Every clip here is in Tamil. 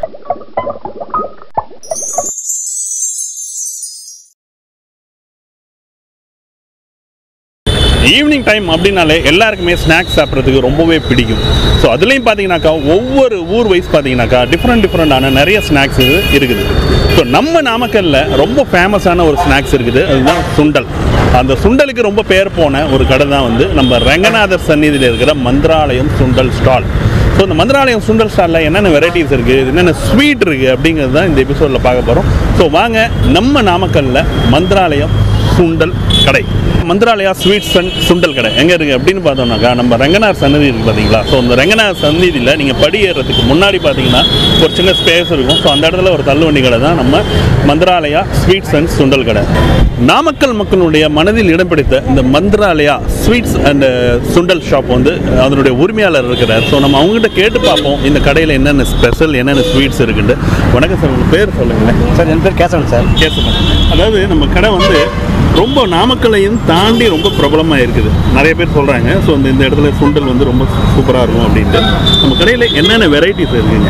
ஈவினிங் டைம் அப்படின்னாலே எல்லாருக்குமே ஸ்நாக்ஸ் சாப்பிட்றதுக்கு ரொம்பவே பிடிக்கும் ஸோ அதுலேயும் பார்த்தீங்கன்னாக்கா ஒவ்வொரு ஊர் வைஸ் பார்த்தீங்கன்னாக்கா டிஃப்ரெண்ட் டிஃப்ரெண்டான நிறைய ஸ்நாக்ஸ் இருக்குது ஸோ நம்ம நாமக்கல்ல ரொம்ப ஃபேமஸான ஒரு ஸ்நாக்ஸ் இருக்குது அதுதான் சுண்டல் அந்த சுண்டலுக்கு ரொம்ப பேர் போன ஒரு கடை தான் வந்து நம்ம ரங்கநாதர் சந்நிதியில் இருக்கிற மந்திராலயம் சுண்டல் ஸ்டால் ஸோ இந்த மந்திராலயம் சுண்டல் ஸ்டாலில் என்னென்ன வெரைட்டிஸ் இருக்குது என்னென்ன ஸ்வீட் இருக்குது அப்படிங்கிறது தான் இந்த எபிசோடில் பார்க்க போகிறோம் ஸோ வாங்க நம்ம நாமக்கல்ல மந்திராலயம் சுண்டல் கடை மந்திராலயா ஸ்வீட்ஸ் அண்ட் சுண்டல் கடை எங்கே இருக்குது அப்படின்னு பார்த்தோம்னாக்கா நம்ம ரங்கநாதர் சன்னதி இருக்குது பார்த்தீங்களா ஸோ அந்த ரங்கநாதர் சன்னதியில் நீங்கள் படி ஏறுறதுக்கு முன்னாடி பார்த்தீங்கன்னா ஒரு சின்ன ஸ்பேஸ் இருக்கும் ஸோ அந்த இடத்துல ஒரு தள்ளுவண்டி கடை தான் நம்ம மந்திராலயா ஸ்வீட்ஸ் அண்ட் சுண்டல் கடை நாமக்கல் மக்களுடைய மனதில் இடம் பிடித்த இந்த Mantralaya sweets and sundal shop வந்து அதனுடைய உரிமையாளர் இருக்கிறார் ஸோ நம்ம அவங்ககிட்ட கேட்டு பார்ப்போம் இந்த கடையில் என்னென்ன ஸ்பெஷல் என்னென்ன ஸ்வீட்ஸ் இருக்குன்னு வணக்கம் சார் உங்கள் பேர் சொல்லுங்களேன் சார் என் பேர் கேசவன் சார் கேசவன் அதாவது நம்ம கடை வந்து ரொம்ப நாமக்கல்லையும் தாண்டி ரொம்ப பிரபலமாக இருக்குது நிறைய பேர் சொல்கிறாங்க ஸோ இந்த இந்த இடத்துல சுண்டல் வந்து ரொம்ப சூப்பராக இருக்கும் அப்படின்ட்டு நம்ம கடையில் என்னென்ன வெரைட்டிஸ் இருக்குங்க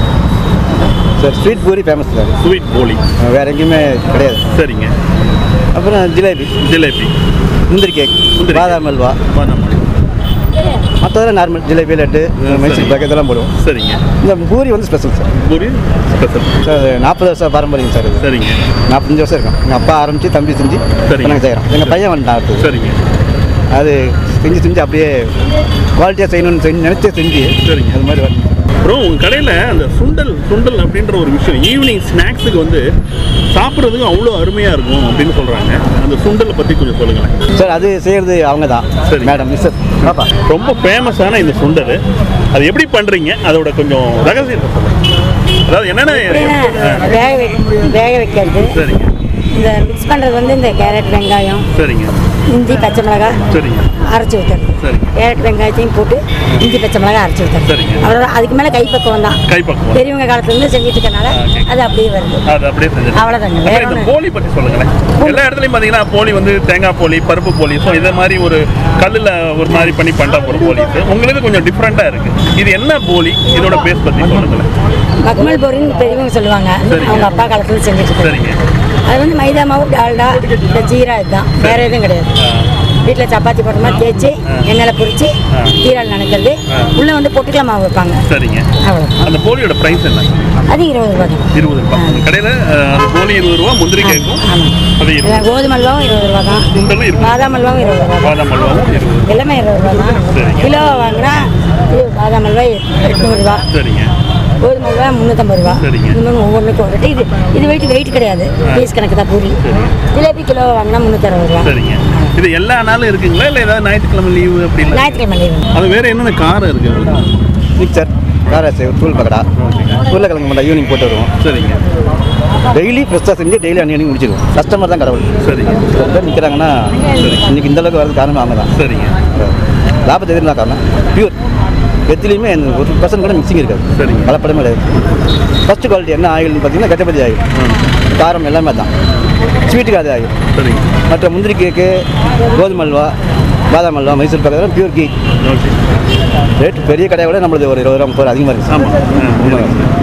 sir sweet puri famous sir sweet poli வேறு எங்கேயுமே கிடையாது சரிங்க அப்புறம் ஜிலேபி ஜிலேபி முந்திரி கேக் முந்திரி பாதாம் அல்வா பாதாம் அல்வா. மற்றதெல்லாம் நார்மல் ஜிலேபி லட்டு மைசூர் பாக்கு இதெல்லாம் போடுவோம் சரிங்க இந்த பூரி வந்து special sir puri special sir அது நாற்பது வருஷம் பாரம்பரியம் சார் இது சரிங்க நாற்பத்தஞ்சு வருஷம் இருக்கும் எங்கள் அப்பா ஆரம்பித்து தம்பி செஞ்சு சரிங்க. நாங்கள் செய்கிறோம் எங்கள் பையன் வந்துட்டான் அடுத்தது சரிங்க அது செஞ்சு செஞ்சு அப்படியே குவாலிட்டியாக செய்யணும்னு செஞ்சு நினச்சே செஞ்சு சரிங்க. அது மாதிரி வரும் அப்புறம் உங்கள் கடையில் அந்த சுண்டல் சுண்டல் அப்படின்ற ஒரு விஷயம் ஈவினிங் ஸ்நாக்ஸுக்கு வந்து சாப்பிட்றதுக்கு அவ்வளோ அருமையாக இருக்கும் அப்படின்னு சொல்கிறாங்க அந்த சுண்டலை பற்றி கொஞ்சம் சொல்லுங்களேன் சார் அது செய்கிறது அவங்க தான் சரி. மேடம் மிஸ்ஸஸ் பாப்பா ரொம்ப ஃபேமஸான இந்த சுண்டல் அது எப்படி பண்ணுறீங்க அதோட கொஞ்சம் ரகசியத்தை சொல்லுங்க அதாவது என்னென்ன ஆ, வேக வை வேக வைக்கிறது சரிங்க இந்த மிக்ஸ் பண்ணுறது வந்து இந்த கேரட் வெங்காயம் சரிங்க இஞ்சி பச்சை மிளகாய் சரிங்க அரைச்சி ஊற்றுறது சரிங்க கேரட் வெங்காயத்தையும் போட்டு இஞ்சி பச்சை மிளகாய் அரைச்சி ஊற்றுறது சரிங்க. அவ்வளோ அதுக்கு மேலே கைப்பக்குவம் தான் கைப்பக்குவம் பெரியவங்க காலத்துலேருந்து செஞ்சுட்டு இருக்கனால ஓகே. அது அப்படியே வருது அது அப்படியே செஞ்சு அவ்வளோதாங்க வேற இந்த ஒன்று போலி பற்றி சொல்லுங்களேன் எல்லா இடத்துலையும் பார்த்தீங்கன்னா போலி வந்து தேங்காய் போலி பருப்பு போலி ஸோ இதை மாதிரி ஒரு கல்லில் ஒரு மாதிரி பண்ணி பண்ணுற ஒரு போலீஸ் உங்களுக்கு கொஞ்சம் டிஃப்ரெண்ட்டாக இருக்குது இது என்ன போலி இதோட பேஸ் பற்றி சொல்லுங்களேன் மக்மல் பொரின்னு பெரியவங்க சொல்லுவாங்க சரிங்க. அவங்க அப்பா காலத்தில் செஞ்சுட்டு இருக்காங்க சரிங்க அது வந்து மைதா மாவு டால்டா இந்த ஜீரா இதுதான் வேற எதுவும் கிடையாது ஆ, வீட்டில் சப்பாத்தி போட்ட மாதிரி தேய்ச்சி எண்ணெயில் பொரிச்சு ஆ. கீரால் நினைக்கிறது ஆ. உள்ளே வந்து பொட்டுக்கல மாவு வைப்பாங்க சரிங்க அவ்வளோ அந்த போலியோட ப்ரைஸ் என்ன அது இருபது ரூபா தான் இருபது ரூபாய் கடையில் அந்த போலி இருபது ரூபா முந்திரி கேக்கும் ஆமாம் அது இருபது இதில் கோதுமை அல்வாவும் இருபது ரூபா தான் சுண்டலும் இருபது பாதாம் அல்வாவும் இருபது ரூபா தான் பாதாம் அல்வாவும் இருபது எல்லாமே இருபது ரூபா தான் சரிங்க. கிலோ வாங்கினா இது பாதாம் அல்வா எட்நூறுரூவா சரிங்க கோதுமை அல்வா முந்நூற்றம்பது ரூபா சரிங்க. இந்த மாதிரி ஒவ்வொன்றுக்கும் ஒரு rate. இது இது வெயிட் வெயிட் கிடையாது பீஸ் கணக்கு தான் பூரி ஜிலேபி கிலோ வாங்கினா முந்நூற்றறுபது ரூபா சரிங்க இது எல்லா நாளும் இருக்குங்களா இல்லை ஏதாவது ஞாயிற்றுக்கிழமை லீவு அப்படின்னு ஞாயிற்றுக்கிழமை லீவு அது வேற என்னென்ன காரம் இருக்குது மிக்சர் கார சேவ் தூள் பக்கடா உருளைக்கிழங்கு மட்டும் ஈவினிங் போட்டு வருவோம் சரிங்க டெய்லி ஃப்ரெஷ்ஷாக செஞ்சு டெய்லி அன்னி முடிச்சிடுவோம் கஸ்டமர் தான் கடவுள் சரிங்க சில பேர் நிற்கிறாங்கன்னா இன்னைக்கு இந்த அளவுக்கு வரது காரணம் அவங்க தான் சரிங்க லாபத்தை எதிர்லாம் காரணம் பியூர் எத்துலேயுமே ஒரு பர்சன்ட் கூட மிக்சிங் இருக்காது சரிங்க. கலப்படமே கிடையாது ஃபஸ்ட்டு குவாலிட்டி என்ன ஆயில்னு பார்த்தீங்கன்னா கட்டப்பதி ஆயில் காரம் எல்லாமே தான் ஸ்வீட்டுக்கு அது ஆயில் சரிங்க மற்ற முந்திரி கேக்கு கோதுமை அல்வா பாதாம் அல்வா மைசூர் பாக்கு பியூர் கீ ஓகே ரேட் பெரிய கடையை விட நம்மளது ஒரு இருபது ரூபா முப்பது ரூபா அதிகமாக இருக்குது ஆமாம் உண்மை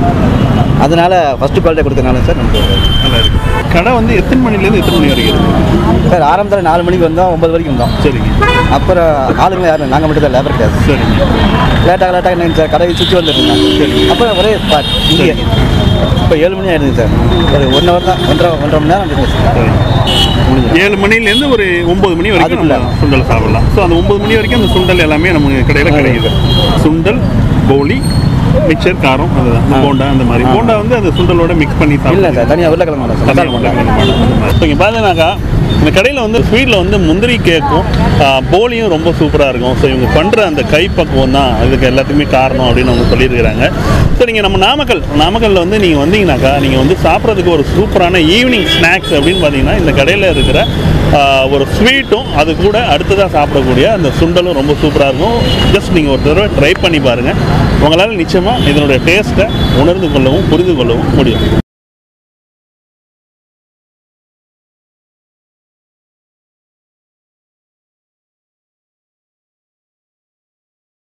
அதனால் ஃபஸ்ட்டு குவாலிட்டி கொடுத்தனால சார் நமக்கு நல்லா இருக்கு கடை வந்து எத்தனை மணிலேருந்து எத்தனை மணி வரைக்கும் இருக்கு சார் ஆரம்பத்தில் நாலு மணிக்கு வந்தோம் ஒம்பது வரைக்கும் வந்தோம் சரிங்க அப்புறம் ஆளுங்க யாரும் நாங்கள் மட்டும் தான் லேபர் கிடையாது சரிங்க லேட்டாக லேட்டாக என்னங்க சார் கடையை சுற்றி வந்துருந்தேன் சரி. அப்புறம் ஒரே ஸ்பாட் இங்கே இப்போ ஏழு மணி ஆயிடுது சார் ஒரு ஒன் ஹவர் தான் ஒன்றரை ஒன்றரை மணி நேரம் இருக்குது சார் சரி முடிஞ்சு ஏழு மணிலேருந்து ஒரு ஒம்பது மணி வரைக்கும் அதுக்குள்ள. நம்ம சுண்டல் சாப்பிடலாம் ஸோ அந்த ஒம்பது மணி வரைக்கும் அந்த சுண்டல் எல்லாமே நம்ம கடையில் கிடைக்குது சுண்டல் போலி மிக்சர் காரம் அதுதான் போண்டா அந்த மாதிரி போண்டா வந்து அந்த சுண்டலோட மிக்ஸ் பண்ணி இல்லை சாப்பிடலாம் சார் தனியாக உருளைக்கிழங்கு வேண்டாம் சார் மசாலா வேண்டாம் இப்போ இங்கே பார்த்தீங்கன்னாக்கா இந்த கடையில் வந்து ஸ்வீட்டில் வந்து முந்திரி கேக்கும் ஆ, போலியும் ரொம்ப சூப்பராக இருக்கும் ஸோ இவங்க பண்ணுற அந்த கைப்பக்குவம் தான் இதுக்கு எல்லாத்துக்குமே காரணம் அப்படின்னு அவங்க சொல்லியிருக்கிறாங்க ஸோ நீங்கள் நம்ம நாமக்கல் நாமக்கல்லில் வந்து நீங்கள் வந்தீங்கன்னாக்கா நீங்கள் வந்து சாப்பிட்றதுக்கு ஒரு சூப்பரான ஈவினிங் ஸ்நாக்ஸ் அப்படின்னு பார்த்தீங்கன்னா இந்த கடையில் இருக்கிற ஆ, ஒரு ஸ்வீட்டும் அது கூட அடுத்ததாக சாப்பிடக்கூடிய அந்த சுண்டலும் ரொம்ப சூப்பராக இருக்கும் ஜஸ்ட் நீங்கள் ஒரு தடவை ட்ரை பண்ணி பாருங்கள் உங்களால் நிச்சயமாக இதனுடைய டேஸ்ட்டை உணர்ந்து கொள்ளவும் புரிந்து கொள்ளவும் முடியும்